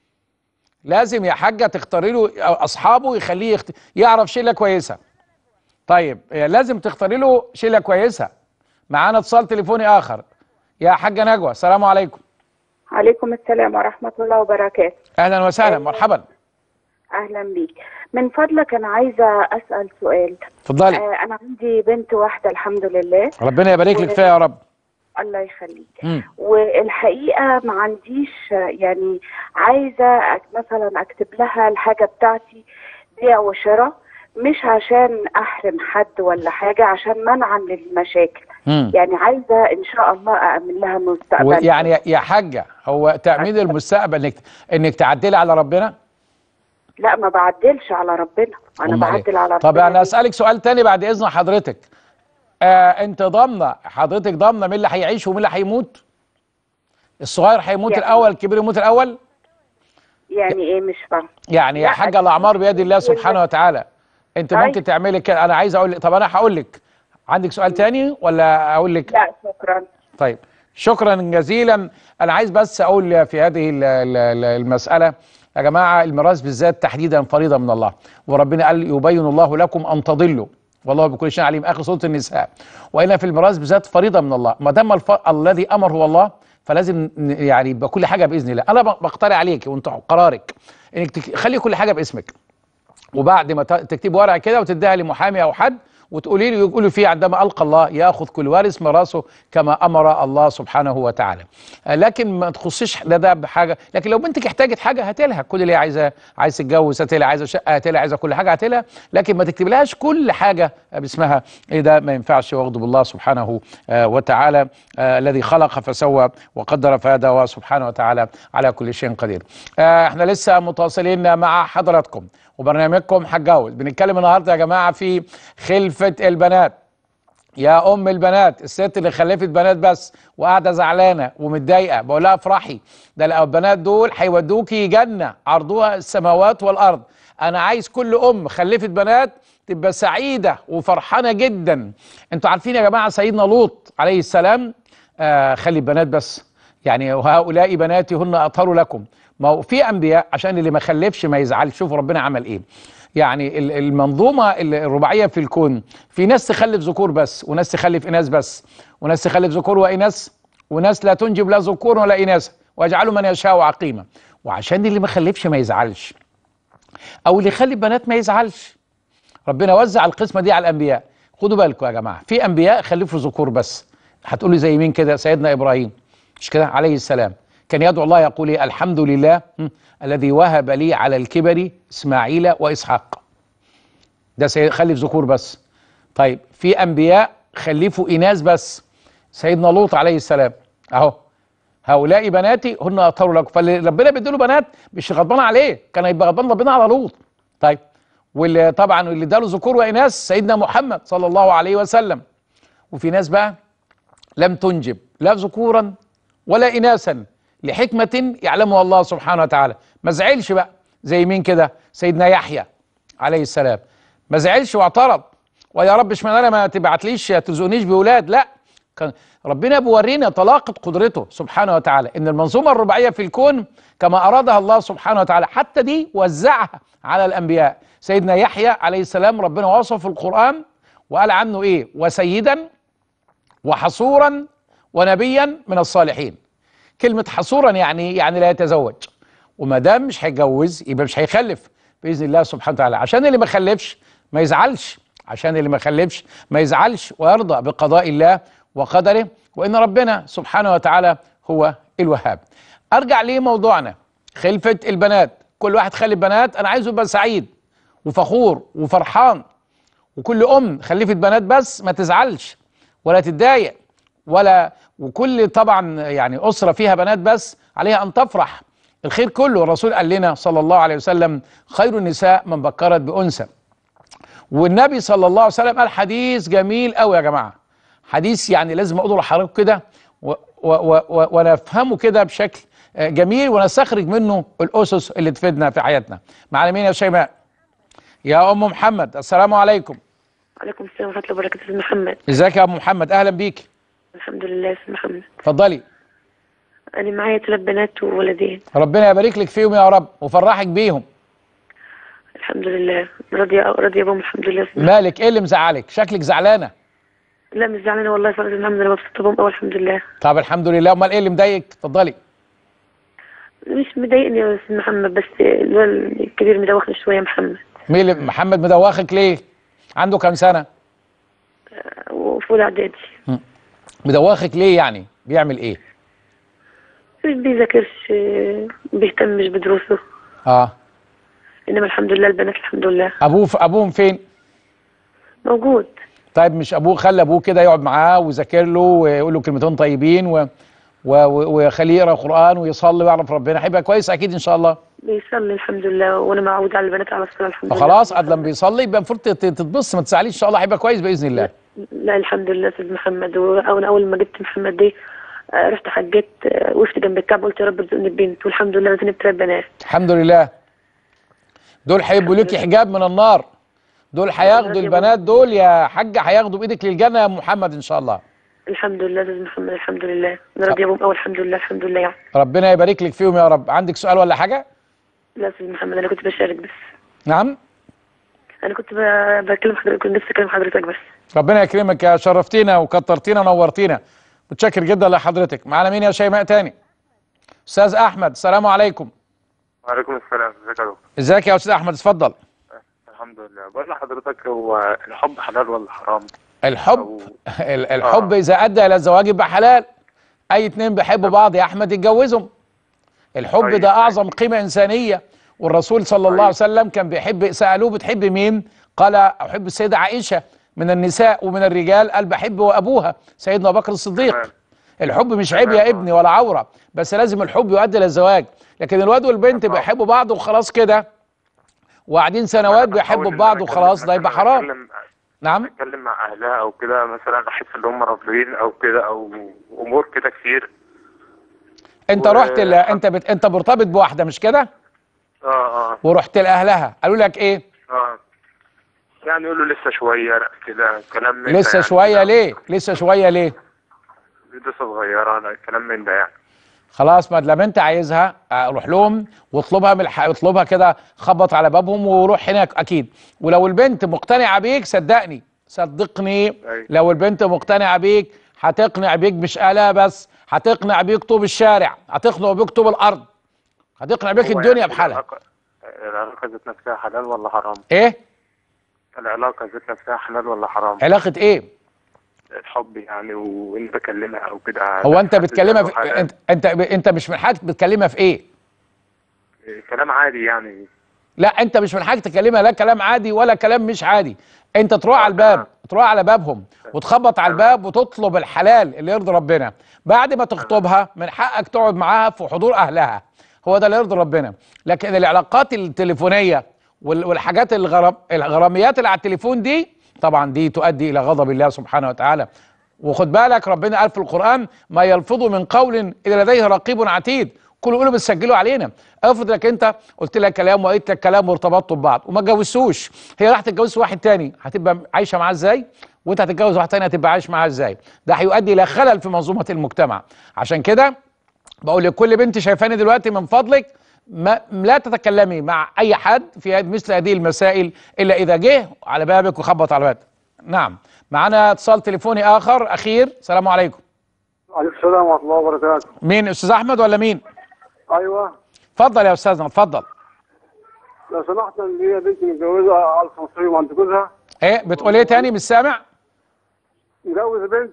لازم يا حاجه تختاري له اصحابه يخليه يخت... يعرف شله كويسه طيب آه، لازم تختاري له شله كويسه معانا اتصال تليفوني اخر يا حاجه نجوى السلام عليكم عليكم السلام ورحمة الله وبركاته اهلا وسهلا مرحبا أهلا بيك من فضلك أنا عايزة أسأل سؤال اتفضلي آه أنا عندي بنت واحدة الحمد لله ربنا يبارك لك فيها يا رب الله يخليك مم. والحقيقة ما عنديش آه، يعني عايزة أك- مثلا أكتب لها الحاجة بتاعتي بيع وشراء مش عشان أحرم حد ولا حاجة عشان منعا للمشاكل مم. يعني عايزة إن شاء الله أأمن لها مستقبل ويعني يا- يا حاجه هو تامين المستقبل انك انك تعدلي على ربنا لا ما بعدلش على ربنا أنا أمال إيه؟ بعدل على طب ربنا انا اسالك سؤال تاني بعد اذن حضرتك آه انت ضامنه حضرتك ضامنه مين اللي هيعيش ومين اللي هيموت الصغير هيموت يعني- الاول الكبير يموت الاول يعني ايه مش فاهم يعني يا لا، حاجه الاعمار بيد الله أكيد. سبحانه وتعالى انت طيب. ممكن تعملي كده انا عايز اقول لك طب انا هقول لك عندك سؤال تاني ولا اقول لك لا شكرا طيب شكرا جزيلا انا عايز بس اقول في هذه ال- ال- ال- المساله يا جماعه الميراث بالذات تحديدا فريضه من الله وربنا قال يبين الله لكم ان تضلوا والله بكل شيء عليم اخر سوره النساء والا في الميراث بالذات فريضه من الله ما دام الف... الذي امر هو الله فلازم ن- يعني يبقى كل حاجه باذن الله انا ب- بقترح عليك وانت قرارك انك تخلي كل حاجه باسمك وبعد ما ت- تكتب ورقه كده وتديها لمحامي او حد وتقولي له يقولوا فيه عندما القى الله ياخذ كل وارث ميراثه كما امر الله سبحانه وتعالى آه، لكن ما تخصيش لا ده بحاجه لكن لو بنتك احتاجت حاجه هات لها كل اللي هي عايزاه عايز تتجوز هات لها عايزه شقه هات لها عايزه كل حاجه هات لها لكن ما تكتبلهاش كل حاجه باسمها ايه ده ما ينفعش واغضب الله سبحانه آه، وتعالى آه، الذي خلق فسوى وقدر فهدى وسبحانه وتعالى على كل شيء قدير آه، احنا لسه متواصلين مع حضراتكم وبرنامجكم هتجوز بنتكلم النهارده يا جماعه في خلفه البنات يا ام البنات الست اللي خلفت بنات بس وقاعده زعلانه ومتضايقه بقول لها افرحي ده لو البنات دول هيودوكي جنه عرضها السماوات والارض انا عايز كل ام خلفت بنات تبقى سعيده وفرحانه جدا انتوا عارفين يا جماعه سيدنا لوط عليه السلام آه خلي البنات بس يعني وهؤلاء بناتي هن اطهر لكم ما هو في انبياء عشان اللي ما خلفش ما يزعلش شوف ربنا عمل ايه يعني ال- المنظومه ال- الرباعيه في الكون في ناس تخلف ذكور بس وناس تخلف اناث بس وناس تخلف ذكور واناث وناس لا تنجب لا ذكور ولا اناث ويجعلوا من يشاء عقيما وعشان اللي ما خلفش ما يزعلش او اللي يخلف بنات ما يزعلش ربنا وزع القسمه دي على الانبياء خدوا بالكم يا جماعه في انبياء خلفوا ذكور بس هتقولوا زي مين كده سيدنا ابراهيم مش كده عليه السلام كان يدعو الله يقول إيه؟ الحمد لله م، الذي وهب لي على الكبر اسماعيل واسحاق ده سي- خلف ذكور بس طيب في انبياء خلفوا اناث بس سيدنا لوط عليه السلام اهو هؤلاء بناتي هن اطهر لكم فاللي ربنا بيديله بنات مش غضبان عليه كان هيبقى غضبان ربنا على لوط طيب واللي طبعا اللي اداله ذكور واناث سيدنا محمد صلى الله عليه وسلم وفي ناس بقى لم تنجب لا ذكورا ولا اناثا لحكمه يعلمها الله سبحانه وتعالى ما زعلش بقى زي مين كده سيدنا يحيى عليه السلام ما زعلش واعترض ويا رب اشمعنى انا ما تبعتليش ترزقنيش باولاد لا كان ربنا بيورينا طلاقه قدرته سبحانه وتعالى ان المنظومه الرباعيه في الكون كما ارادها الله سبحانه وتعالى حتى دي وزعها على الانبياء سيدنا يحيى عليه السلام ربنا وصفه في القران وقال عنه ايه وسيدا وحصورا ونبيا من الصالحين كلمة حصورا يعني يعني لا يتزوج وما دام مش هيتجوز يبقى مش هيخلف بإذن الله سبحانه وتعالى عشان اللي ما خلفش ما يزعلش عشان اللي ما خلفش ما يزعلش ويرضى بقضاء الله وقدره وإن ربنا سبحانه وتعالى هو الوهاب أرجع لموضوعنا خلفة البنات كل واحد خلف بنات أنا عايزه يبقى سعيد وفخور وفرحان وكل ام خلفت بنات بس ما تزعلش ولا تتضايق ولا وكل طبعا يعني اسره فيها بنات بس عليها ان تفرح الخير كله الرسول قال لنا صلى الله عليه وسلم خير النساء من بكرت بانثى والنبي صلى الله عليه وسلم قال حديث جميل قوي يا جماعه حديث يعني لازم اقوله لحضرتك كده و- و- و- و- ونفهمه كده بشكل آه، جميل ونستخرج منه الاسس اللي تفيدنا في حياتنا معنا مين يا شيماء يا ام محمد السلام عليكم وعليكم السلام ورحمة الله وبركاته أستاذ محمد ازيك يا ام محمد اهلا بيك الحمد لله يا أستاذ محمد اتفضلي أنا معايا ثلاث بنات وولدين ربنا يبارك لك فيهم يا رب وفرحك بيهم الحمد لله راضية راضية بهم الحمد لله يا أستاذ مالك ايه اللي مزعلك شكلك زعلانه لا مش زعلانة والله يا أستاذ محمد أنا مبسوطة بهم أوي الحمد لله طب الحمد لله امال ايه اللي مضايقك اتفضلي مش مضايقني يا أستاذ محمد بس الولد الكبير مدوخني شوية محمد مين اللي محمد مدوخك ليه عنده كام سنه وفي أولى إعدادي مدوخك ليه يعني بيعمل ايه مش بيذاكرش بيهتمش بدروسه اه إنما الحمد لله البنات الحمد لله ابوه ابوهم فين موجود طيب مش ابوه خلى ابوه كده يقعد معاه ويذاكر له ويقول له كلمتين طيبين و... و... و- ويخليه يقرا قران ويصلي ويعرف ربنا هيبقى كويس اكيد ان شاء الله بيصلي الحمد لله وأنا معودة على البنات على الصلاة الحمد لله فخلاص قد لما بيصلي يبقى المفروض تت- تتبص ما تزعليش ان شاء الله هيبقى كويس باذن الله لا الحمد لله استاذ محمد وانا اول ما جبت محمد دي آه، رحت حجيت آه، وقفت جنب الكعبه قلت يا رب ارزقني ببنت والحمد لله رزقني بثلاث بنات الحمد لله دول هيبقوا ليكي حجاب من النار دول هياخدوا البنات دول يا حاجه هياخدوا بايدك للجنه يا محمد ان شاء الله الحمد لله استاذ محمد الحمد لله انا راضيه بهم قوي الحمد لله الحمد لله يعني ربنا يبارك لك فيهم يا رب عندك سؤال ولا حاجه لا استاذ محمد انا كنت بشارك بس نعم انا كنت ب- بكلم حضرتك كنت نفسي اكلم حضرتك بس ربنا يكرمك يا شرفتينا وكترتينا ونورتينا متشكر جدا لحضرتك معانا مين يا شيماء تاني استاذ احمد السلام عليكم وعليكم السلام ازيك يا دكتور ازيك يا استاذ احمد اتفضل الحمد لله بقول لحضرتك هو الحب حلال ولا حرام؟ الحب ال- الحب اذا ادى الى الزواج يبقى حلال اي اتنين بيحبوا بعض يا احمد يتجوزهم الحب طيب. ده اعظم قيمه انسانيه والرسول صلى الله عليه وسلم كان بيحب سالوه بتحب مين قال احب السيده عائشه من النساء ومن الرجال قال بحب وابوها سيدنا ابو بكر الصديق الحب مش عيب يا ابني ولا عوره بس لازم الحب يؤدي للزواج لكن الواد والبنت بيحبوا بعض وخلاص كده وقاعدين سنوات بيحبوا بعض وخلاص ده يبقى حرام بتكلم نعم اتكلم مع اهلها او كده مثلا احس ان هم رافضين او كده او امور كده كتير انت و- رحت ل... انت بت... انت مرتبط بواحده مش كده اه اه ورحت لاهلها قالوا لك ايه اه يعني يقولوا لسه شويه لا كده كلام من ده لسه يعني شويه كده. ليه لسه شويه ليه لسه صغيره لا كلام من ده يعني خلاص ما لما انت عايزها اه، روح لهم واطلبها من الح... اطلبها كده خبط على بابهم وروح هناك اكيد ولو البنت مقتنعه بيك صدقني صدقني أيوة. لو البنت مقتنعه بيك هتقنع بيك مش آلة بس هتقنع بيك طوب الشارع هتقنع بيك طوب الارض هتقنع بيك هو الدنيا يعني بحالها العلاقة- العلاقه ذات نفسها حلال ولا حرام ايه العلاقه ذات نفسها حلال ولا حرام علاقه ايه الحب يعني وانت بكلمها او كده هو انت حاسس بتكلمها إنه في... حلال. انت انت انت مش من حقك بتكلمها في ايه كلام عادي يعني لا انت مش من حقك تكلمها لا كلام عادي ولا كلام مش عادي انت تروح على الباب تروح على بابهم وتخبط على الباب وتطلب الحلال اللي يرضي ربنا بعد ما تخطبها من حقك تقعد معاها في حضور اهلها هو ده اللي يرضي ربنا لكن العلاقات التليفونيه وال- والحاجات الغرام الغراميات اللي على التليفون دي طبعا دي تؤدي الى غضب الله سبحانه وتعالى وخد بالك ربنا قال في القرآن ما يلفظ من قول إلا لديه رقيب عتيد كل يقولوا بتسجلوا علينا افرض لك انت قلت لك كلام وقلت لك كلام وارتبطتوا ببعض وما اتجوزتوش هي راح تتجوز واحد تاني هتبقى عايشه معاه ازاي وانت هتتجوز واحد تاني هتبقى عايش معاه ازاي ده هيؤدي الى خلل في منظومه المجتمع عشان كده بقول لكل بنت شايفاني دلوقتي من فضلك ما لا تتكلمي مع اي حد في هذه- مثل هذه المسائل الا اذا جه على بابك وخبط على بابك نعم معنا اتصال تليفوني اخر اخير السلام عليكم عليكم السلام ورحمة الله وبركاته مين استاذ احمد ولا مين أيوه اتفضل يا استاذنا اتفضل لو سمحت اللي هي بنتي متجوزة على 15 يوم عند جوزها ايه بتقول ايه تاني مش سامع مجوز بنت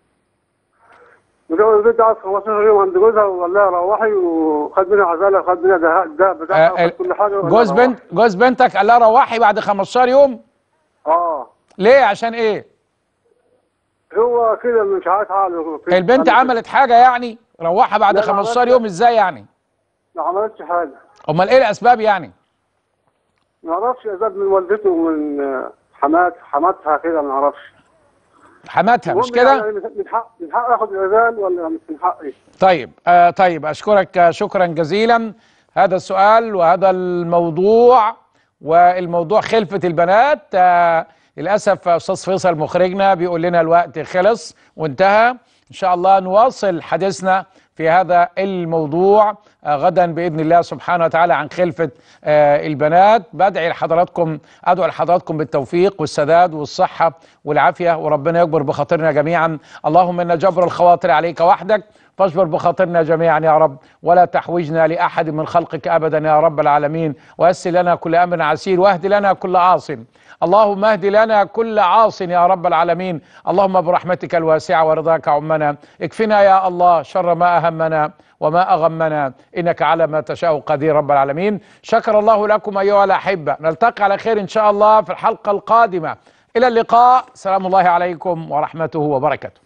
مجوز بنت على 15 يوم عند جوزها وقال لها روحي وخد منها عزالة وخد منها ده ده بتاعها آه، وخد كل حاجة وقال لها جوز روحي. بنت جوز بنتك قال لها روحي بعد 15 يوم اه ليه عشان ايه هو كده مش عارف عقله كده. البنت عمل- عملت حاجه يعني روحها بعد لا، ما 15 عملتش. يوم ازاي يعني ما عملتش حاجة امال ايه الاسباب يعني ما اعرفش اسباب من والدته ومن آه، حمات حماتها كده ما اعرفش حماتها مش المهم كده يعني من حق من حق اخد الاذان ولا مش من حقي؟ طيب آه طيب اشكرك آه، شكرا جزيلا هذا السؤال وهذا الموضوع والموضوع خلفة البنات آه للاسف استاذ فيصل مخرجنا بيقول لنا الوقت خلص وانتهى ان شاء الله نواصل حديثنا في هذا الموضوع آه غدا باذن الله سبحانه وتعالى عن خلفه آه البنات بدعي لحضراتكم ادعو لحضراتكم بالتوفيق والسداد والصحه والعافيه وربنا يكبر بخاطرنا جميعا اللهم ان جبر الخواطر عليك وحدك فاجبر بخاطرنا جميعا يا رب ولا تحوجنا لاحد من خلقك ابدا يا رب العالمين ويسر لنا كل امر عسير واهد لنا كل عاص اللهم اهد لنا كل عاص يا رب العالمين اللهم برحمتك الواسعه ورضاك عمنا اكفنا يا الله شر ما اهمنا وما اغمنا انك على ما تشاء قدير رب العالمين شكر الله لكم ايها الاحبه نلتقي على خير ان شاء الله في الحلقه القادمه الى اللقاء سلام الله عليكم ورحمته وبركاته